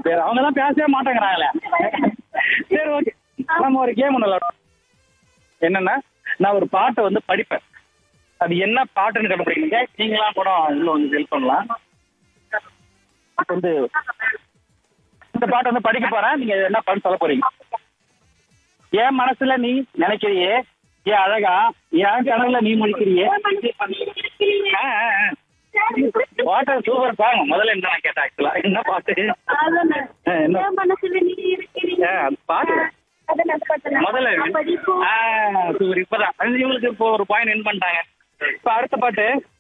பேர் அவங்க தான் பேசவே மாட்டேங்கிறாங்களே சரி ஓகே நம்ம ஒரு கேம் ஒன்று விளையாடுவோம் என்னன்னா நான் ஒரு பாட்டை வந்து படிப்பேன் அது என்ன பாட்டுன்னு கண்டுபிடிக்கீங்க நீங்களாம் கூட உள்ள வந்து ஹெல்ப் பண்ணலாம் இப்ப வந்து இந்த பாட்டை வந்து படிக்க போறேன் நீங்க என்ன பாட்டு சொல்ல போறீங்க என் மனசுல நீ நினைக்கிறியே ஏன் அழகா என் கனவுல நீ முடிக்கிறியே வாட்டர் சூப்பர் சாங் முதல்ல என்ன நான் கேட்டேன் ஆக்சுவலா என்ன பாட்டு அதானே. ஆ, என்ன? என் மனசுல நீ இருக்கிறீங்க. ஆ, அந்த பாட்டு அதை நான் பார்த்தேன். முதல்ல நான் படிப்போம். ஆ, சூப்பர் இப்பதான் அது இவங்களுக்கு இப்போ ஒரு பாயிண்ட் வின் பண்ணிட்டாங்க இப்ப அடுத்த பாட்டு